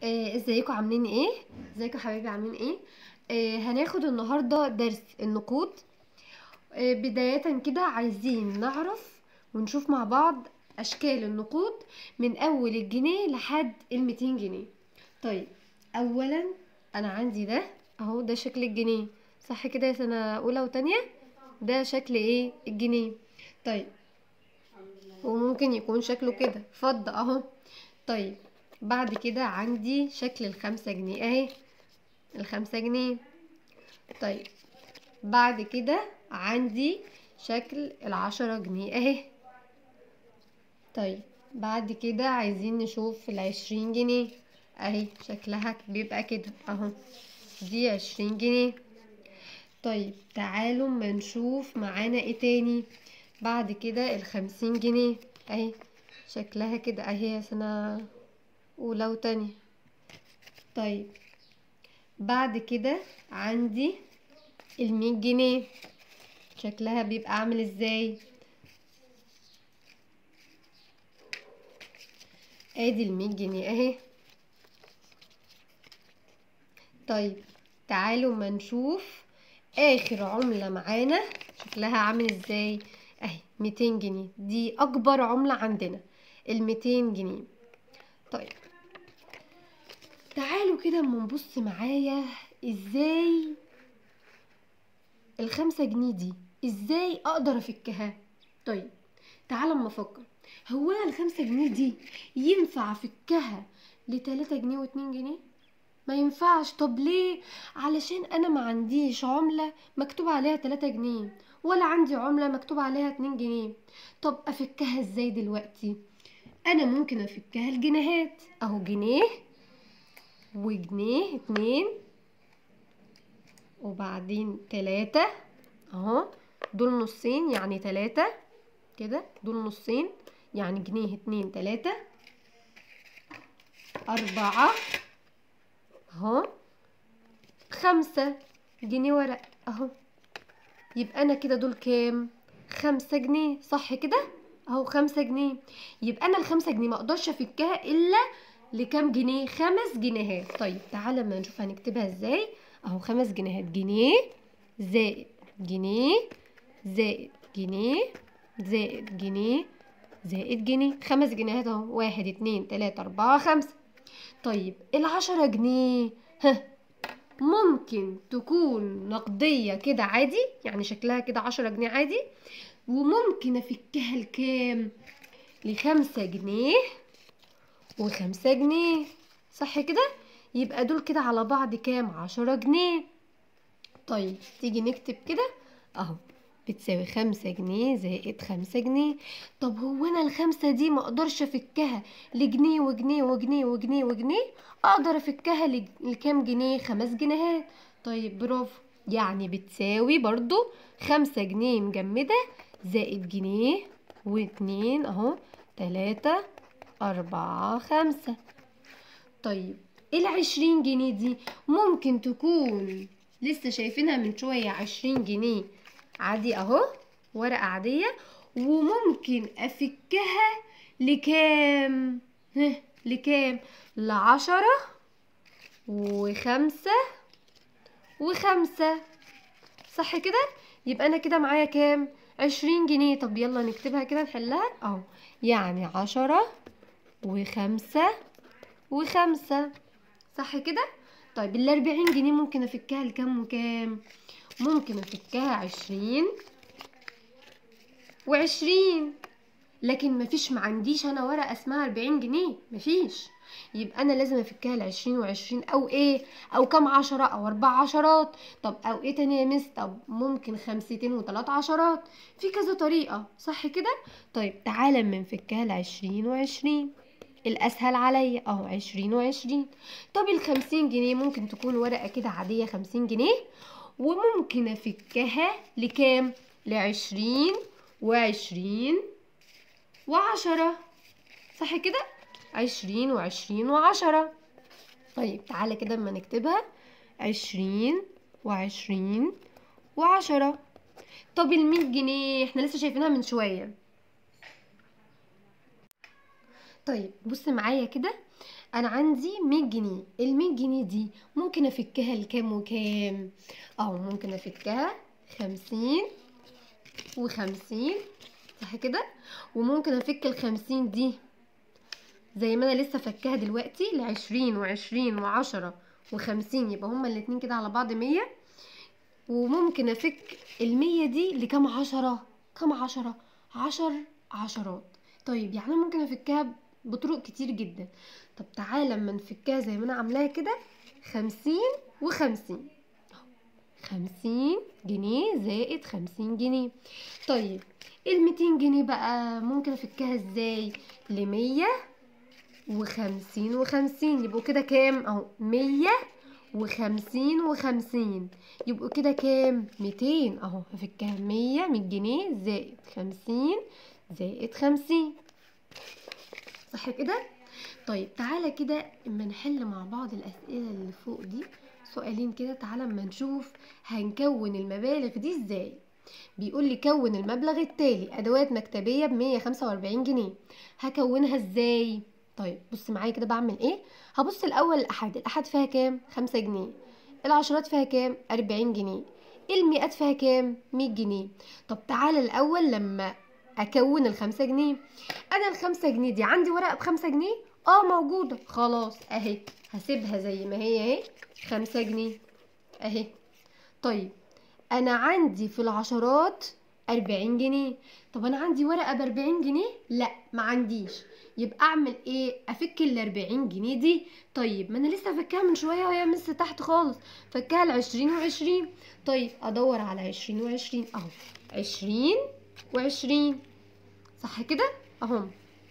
آه، ازيكم عاملين ايه ازيكم حبايبي عاملين ايه آه، هناخد النهارده درس النقود آه، بداية كده عايزين نعرف ونشوف مع بعض اشكال النقود من اول الجنيه لحد الميتين جنيه طيب اولا انا عندي ده اهو ده شكل الجنيه صح كده يا سنة اولى وتانية ده شكل ايه الجنيه طيب وممكن يكون شكله كده فضة اهو طيب بعد كده عندي شكل الخمسة جنيه اهي الخمسة جنيه طيب بعد كده عندي شكل العشرة جنيه اهي طيب بعد كده عايزين نشوف العشرين جنيه اهي شكلها بيبقى كده اهو دي عشرين جنيه طيب تعالوا ما نشوف معانا ايه تاني بعد كده الخمسين جنيه اهي شكلها كده اهي يا سنة اولى وتانية طيب بعد كده عندي المية جنيه شكلها بيبقى عامل ازاي ادي المية جنيه اهي طيب تعالوا ما نشوف اخر عملة معانا شكلها عامل ازاي اهي ميتين جنيه دي اكبر عملة عندنا الميتين جنيه طيب تعالوا كده اما نبص معايا ازاي الخمسة جنيه دي ازاي اقدر افكها طيب تعالى اما افكر هو انا الخمسة جنيه دي ينفع افكها لتلاتة جنيه واتنين جنيه ما ينفعش طب ليه علشان انا ما عنديش عملة مكتوب عليها تلاتة جنيه ولا عندي عملة مكتوب عليها اتنين جنيه طب افكها ازاي دلوقتي انا ممكن افكها الجنيهات اهو جنيه وجنيه اتنين وبعدين تلاتة اهو دول نصين يعني تلاتة كده دول نصين يعني جنيه اتنين تلاتة أربعة اهو خمسة جنيه ورق اهو يبقى انا كده دول كام خمسة جنيه صح كده اهو خمسة جنيه يبقى انا الخمسة جنيه ما اقدرش افكها الا لكام جنيه خمس جنيهات طيب تعالى ما نشوف هنكتبها ازاي اهو خمس جنيهات جنيه زائد جنيه زائد جنيه زائد جنيه زائد جنيه خمس جنيهات اهو واحد اتنين تلاتة اربعة خمسة طيب العشرة جنيه ها ممكن تكون نقدية كده عادي يعني شكلها كده عشرة جنيه عادي وممكن افكها لكام لخمسة جنيه وخمسة جنيه صح كده يبقى دول كده على بعض كام عشرة جنيه طيب تيجي نكتب كده اهو بتساوي خمسة جنيه زائد خمسة جنيه طب هو انا الخمسة دي ما اقدرش افكها لجنيه وجنيه وجنيه وجنيه وجنيه اقدر افكها لج- لكام جنيه خمس جنيهات طيب برافو يعني بتساوي برضو خمسة جنيه مجمدة زائد جنيه واتنين اهو تلاتة أربعة خمسة طيب العشرين جنيه دي ممكن تكون لسه شايفينها من شوية عشرين جنيه عادي اهو ورقة عادية وممكن افكها لكام ها لكام لعشرة وخمسة وخمسة صح كده يبقى انا كده معايا كام عشرين جنيه طب يلا نكتبها كده نحلها اهو يعني عشرة وخمسة وخمسة صح كده طيب الأربعين جنيه ممكن أفكها لكام وكام ممكن أفكها عشرين وعشرين لكن مفيش معنديش أنا ورقة اسمها أربعين جنيه مفيش يبقى أنا لازم أفكها لعشرين وعشرين أو إيه أو كام عشرة أو أربع عشرات طب أو إيه تاني يا مس طب ممكن خمستين وتلات عشرات في كذا طريقة صح كده طيب تعالى اما نفكها لعشرين وعشرين الأسهل عليا أهو عشرين وعشرين طب الخمسين جنيه ممكن تكون ورقة كده عادية خمسين جنيه وممكن أفكها لكام لعشرين وعشرين وعشرة صح كده عشرين وعشرين وعشرة طيب تعالى كده اما نكتبها عشرين وعشرين وعشرة طب المية جنيه احنا لسه شايفينها من شوية طيب بص معايا كده انا عندي 100 جنيه ال 100 جنيه دي ممكن افكها لكام وكام او ممكن افكها 50 و50 صح كده وممكن افك ال 50 دي زي ما انا لسه فكها دلوقتي ل 20 و20 و10 و50 يبقى هما الاتنين كده على بعض 100 وممكن افك المية دي لكام عشرة كام عشرة عشر عشرات طيب يعني ممكن افكها بطرق كتير جدا طب تعالى اما نفكها زي ما انا عاملاها كده خمسين وخمسين خمسين جنيه زائد خمسين جنيه طيب الميتين جنيه بقى ممكن افكها ازاي لمية وخمسين وخمسين يبقوا كده كام اهو مية وخمسين وخمسين يبقوا كده كام ميتين اهو هفكها مية مية جنيه زائد خمسين زائد خمسين صح كده طيب تعالى كده اما نحل مع بعض الاسئله اللي فوق دي سؤالين كده تعالى اما نشوف هنكون المبالغ دي ازاي بيقول لي كون المبلغ التالي ادوات مكتبيه ب 145 جنيه هكونها ازاي طيب بص معايا كده بعمل ايه هبص الاول الاحاد الاحاد فيها كام 5 جنيه العشرات فيها كام 40 جنيه المئات فيها كام 100 جنيه طب تعالى الاول لما اكون الخمسة جنيه انا الخمسة جنيه دي عندي ورقة بخمسة جنيه اه موجودة خلاص اهي هسيبها زي ما هي اهي خمسة جنيه اهي طيب انا عندي في العشرات أربعين جنيه طب انا عندي ورقة بأربعين جنيه لا ما عنديش يبقى اعمل ايه افك الأربعين جنيه دي طيب ما انا لسه فكها من شوية وهي مس تحت خالص فكها العشرين وعشرين طيب ادور على عشرين وعشرين اهو عشرين وعشرين صح كده اهم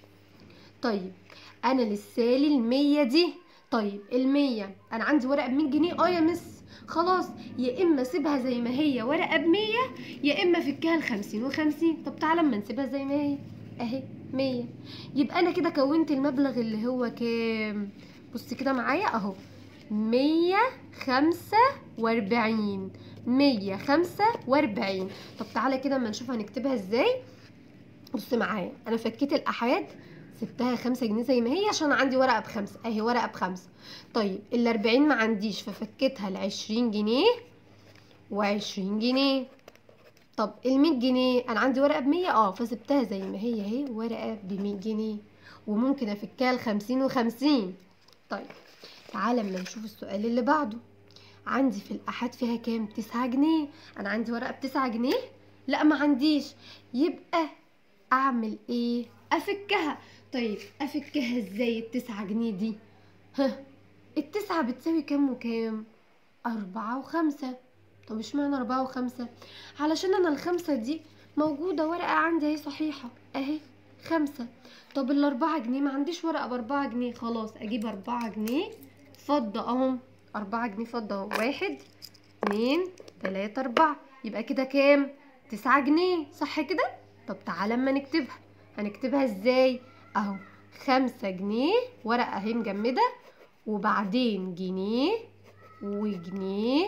طيب انا لسالي المية دي طيب المية انا عندي ورقة بمية جنيه اه يا مس خلاص يا اما اسيبها زي ما هي ورقة بمية يا اما افكها لخمسين وخمسين طب تعالى اما نسيبها زي ما هي اهي مية يبقى انا كده كونت المبلغ اللي هو كام بص كده معايا اهو مية خمسة واربعين مية خمسة واربعين طب تعالى كده اما نشوف هنكتبها ازاي بص معايا انا فكيت الاحاد سبتها خمسة جنيه زي ما هي عشان عندي ورقة بخمسة اهي ورقة بخمسة طيب الاربعين ما عنديش ففكيتها لعشرين جنيه وعشرين جنيه طب المية جنيه انا عندي ورقة بمية اه فسبتها زي ما هي اهي ورقة بمية جنيه وممكن افكها لخمسين وخمسين طيب تعالى اما نشوف السؤال اللي بعده عندي في الأحد فيها كام تسعة جنيه أنا عندي ورقة بتسعة جنيه لا ما عنديش يبقى أعمل إيه أفكها طيب أفكها إزاي التسعة جنيه دي ها التسعة بتساوي كام وكام أربعة وخمسة طب اشمعنى أربعة وخمسة علشان أنا الخمسة دي موجودة ورقة عندي اهي صحيحة اهي خمسة طب الأربعة جنيه ما عنديش ورقة بأربعة جنيه خلاص أجيب أربعة جنيه فضة أهم أربعة جنيه فضة أهو واحد اتنين تلاتة أربعة يبقى كده كام تسعة جنيه صح كده طب تعالى اما نكتبها هنكتبها ازاي اهو خمسة جنيه ورقة اهي مجمدة وبعدين جنيه وجنيه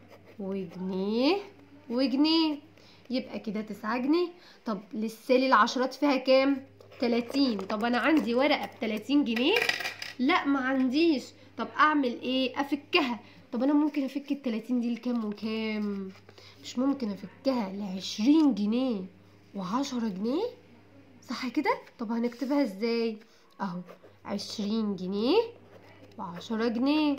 وجنيه وجنيه يبقى كده تسعة جنيه طب للسالي العشرات فيها كام تلاتين طب انا عندي ورقة بتلاتين جنيه لا ما عنديش طب اعمل ايه افكها طب انا ممكن افك التلاتين دي لكام وكام مش ممكن افكها لعشرين جنيه وعشرة جنيه صح كده طب هنكتبها ازاي اهو عشرين جنيه وعشرة جنيه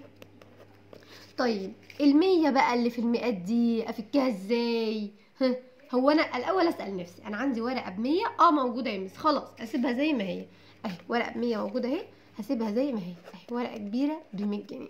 طيب المية بقى اللي في المئات دي افكها ازاي ها هو انا الاول اسال نفسي انا عندي ورقه بمية اه موجوده يا مس خلاص اسيبها زي ما هي اهي ورقه بمية موجوده اهي هسيبها زي ما هي اهي ورقه كبيره بمية جنيه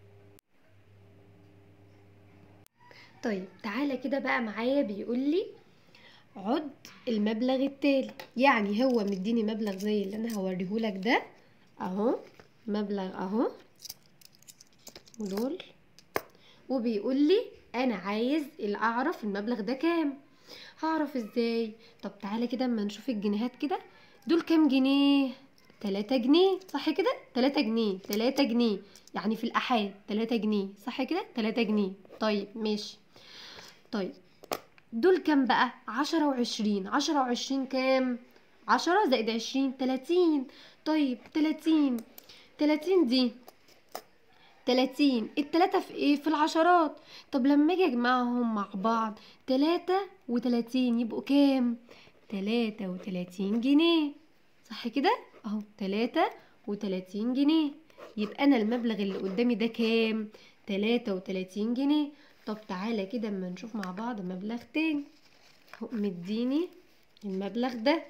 طيب تعالى كده بقى معايا بيقول لي عد المبلغ التالي يعني هو مديني مبلغ زي اللي انا هوريهولك ده اهو مبلغ اهو ودول وبيقول لي انا عايز اعرف المبلغ ده كام هعرف ازاي طب تعالى كده اما نشوف الجنيهات كده دول كام جنيه تلاتة جنيه صح كده تلاتة جنيه تلاتة جنيه يعني في الأحاد تلاتة جنيه صح كده تلاتة جنيه طيب ماشي طيب دول كام بقى عشرة وعشرين عشرة وعشرين كام عشرة زائد عشرين تلاتين طيب تلاتين تلاتين دي تلاتين التلاتة في ايه في العشرات طب لما اجي اجمعهم مع بعض تلاتة وتلاتين يبقوا كام تلاتة وتلاتين جنيه صح كده اهو تلاتة وتلاتين جنيه يبقى انا المبلغ اللي قدامي ده كام تلاتة وتلاتين جنيه طب تعالى كده اما نشوف مع بعض مبلغ تاني اهو مديني المبلغ ده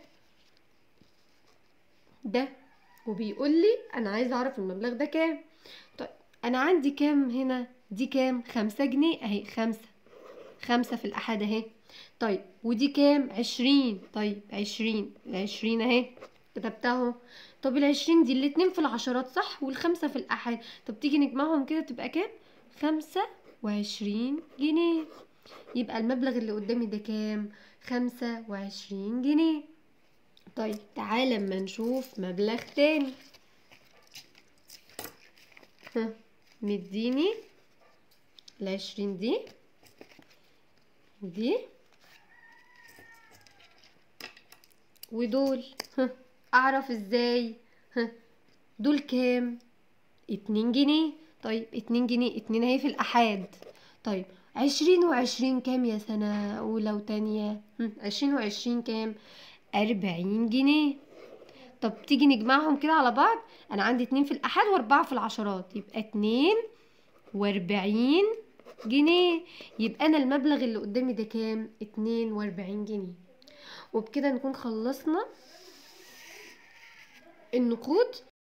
ده وبيقول لي انا عايزه اعرف المبلغ ده كام طيب انا عندي كام هنا دي كام خمسة جنيه اهي خمسة خمسة في الأحد اهي طيب ودي كام عشرين طيب عشرين العشرين اهي كتبتها اهو طب العشرين دي الاتنين في العشرات صح والخمسة في الأحد طب تيجي نجمعهم كده تبقى كام خمسة وعشرين جنيه يبقى المبلغ اللي قدامي ده كام خمسة وعشرين جنيه طيب تعالى اما نشوف مبلغ تاني ها مديني العشرين دي دي ودول ها اعرف ازاي ها دول كام اتنين جنيه طيب اتنين جنيه اتنين اهي في الأحاد طيب عشرين وعشرين كام يا سنة أولى وتانية هم، عشرين وعشرين كام أربعين جنيه طب تيجي نجمعهم كده على بعض أنا عندي اتنين في الأحاد وأربعة في العشرات يبقى اتنين وأربعين جنيه يبقى أنا المبلغ اللي قدامي ده كام اتنين وأربعين جنيه وبكده نكون خلصنا النقود